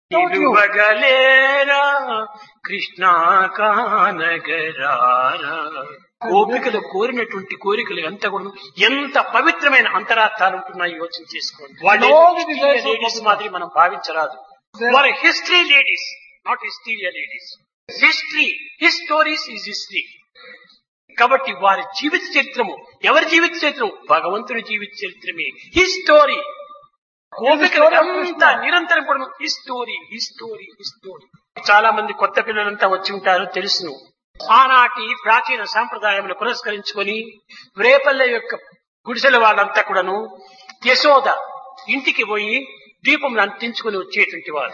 Don't you? నిలువగలేరా Krishna కానగరారా గోపికలు కోరినటువంటి కోరికలు ఎంత కూడా ఎంత పవిత్రమైన అంతరార్థాలు ఉంటున్నాయి యోచన చేసుకోండి వాళ్ళు All the desires of ladies Bhagavan. మాదిరి మనం భావించరాదు There- వారు history ladies not hysteria ladies history his stories is history కాబట్టి వారి జీవిత చరిత్రము ఎవరి జీవిత చరిత్రం భగవంతుని జీవిత చరిత్రమే హిస్టోరీ story of అంతా Krishna. నిరంతరం కూడా హిస్టోరీ హిస్టోరీ హిస్టోరీ చాలా మంది కొత్త పిల్లలంతా వచ్చి ఉంటారు తెలుసును ఆనాటి ప్రాచీన సాంప్రదాయములు పురస్కరించుకొని రేపల్లె యొక్క గుడిసెల వాళ్ళంతా కూడాను యశోద ఇంటికి పోయి దీపం అంటించుకొని వచ్చేటువంటి వారు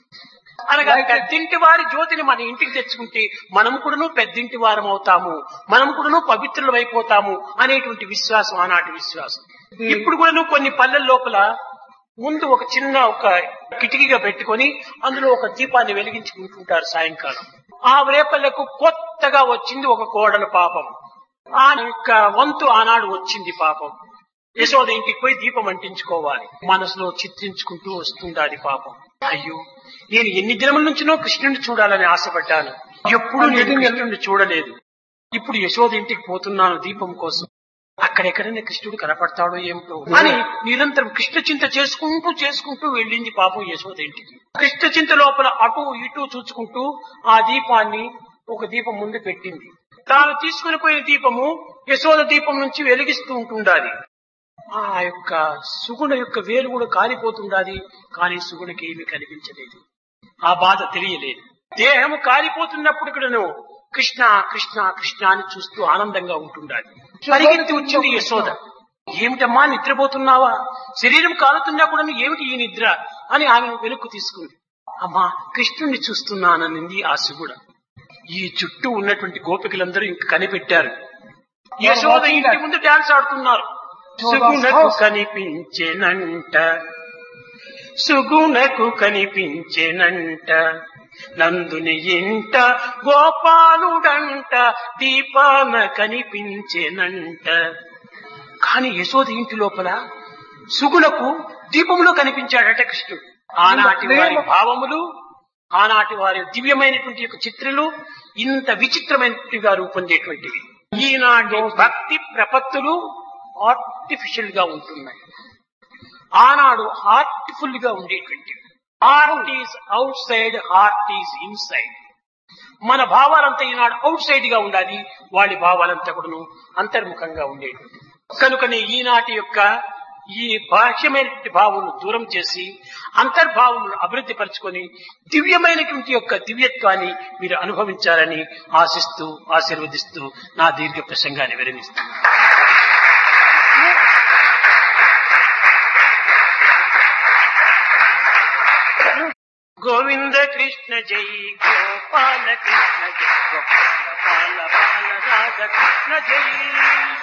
అనగా Like- పెద్దింటి వారి జ్యోతిని మన ఇంటికి తెచ్చుకుంటే మనం కూడాను పెద్దింటి వారం అవుతాము మనం కూడాను పవిత్రులు అయిపోతాము అనేటువంటి విశ్వాసం ఆనాటి విశ్వాసం ఇప్పుడు కూడాను కొన్ని పల్లెల లోపల ముందు ఒక చిన్న ఒక కిటికీగా పెట్టుకొని అందులో ఒక దీపాన్ని వెలిగించుకుంటుంటారు సాయంకాలం ఆ రేపల్లకు కొత్తగా వచ్చింది ఒక కోడల పాపం ఆ యొక్క వంతు ఆనాడు వచ్చింది పాపం యశోద ఇంటికి పోయి దీపం అంటించుకోవాలి మనసులో చిత్రించుకుంటూ వస్తుండాలి పాపం అయ్యో నేను ఎన్ని దినముల నుంచినో కృష్ణుడిని చూడాలని ఆశపడ్డాను ఎప్పుడు నేను కృష్ణుడిని చూడలేదు ఇప్పుడు యశోద ఇంటికి పోతున్నాను దీపం కోసం అక్కడెక్కడైనా కృష్ణుడు కనపడతాడో ఏమిటో అని నిరంతరం కృష్ణ చింత చేసుకుంటూ చేసుకుంటూ వెళ్ళింది పాపం యశోద ఇంటికి కృష్ణ చింత లోపల అటు ఇటు చూచుకుంటూ ఆ దీపాన్ని ఒక దీపం ముందు పెట్టింది తాను తీసుకుని పోయిన దీపము యశోద దీపం నుంచి వెలిగిస్తూ ఉంటుండాలి ఆ యొక్క సుగుణ యొక్క వేలు కూడా కాలిపోతుండాలి కానీ సుగుణకి ఏమీ కనిపించలేదు ఆ బాధ తెలియలేదు దేహము కాలిపోతున్నప్పుడు కూడాను కృష్ణ కృష్ణ కృష్ణ అని చూస్తూ ఆనందంగా ఉంటుండాలి పరిగెత్తి వచ్చింది యశోద ఏమిటమ్మా నిద్రపోతున్నావా శరీరం కాలుతున్నా కూడా ఏమిటి ఈ నిద్ర అని ఆమె వెనుక్కు తీసుకుంది అమ్మా కృష్ణుణ్ణి చూస్తున్నాననింది ఆ శివుడ ఈ చుట్టూ ఉన్నటువంటి గోపికలందరూ ఇంక కనిపెట్టారు యశోద ఇంటి ముందు డాన్స్ ఆడుతున్నారు సుగుణకు కనిపించెనంట సుగుణకు కనిపించెనంట నందుని ఇంట గోపాలుడంట దీపాన కనిపించెనంట కాని యశోద ఇంటి లోపల సుగుణకు దీపంలో కనిపించాడట కృష్ణుడు ఆనాటి వారి భావములు ఆనాటి వారి దివ్యమైనటువంటి యొక్క చిత్రలు ఇంత విచిత్రమైనట్టుగా రూపొందేటువంటివి ఈనాటి భక్తి ప్రపత్తులు ఆర్టిఫిషియల్ గా ఉంటున్నాయి ఆనాడు హార్ట్ఫుల్ గా ఉండేటువంటివి heart is outside heart is inside మన భావాలంతా ఈనాడు అవుట్ సైడ్ గా ఉండాలి వాళ్ళ భావాలంతా కూడాను అంతర్ముఖంగా ఉండేటువంటి కనుకనే ఈనాటి యొక్క ఈ బాహ్యమైనటువంటి భావములను దూరం చేసి అంతర్భావములను అభివృద్ధి పరచుకొని దివ్యమైనటువంటి యొక్క దివ్యత్వాన్ని మీరు అనుభవించాలని ఆశిస్తూ ఆశీర్వదిస్తూ నా దీర్ఘ ప్రసంగాన్ని విరమిస్తాను గోవింద కృష్ణ జై గోపాల కృష్ణ జై గోపాల బాల బాల రాధ కృష్ణ జై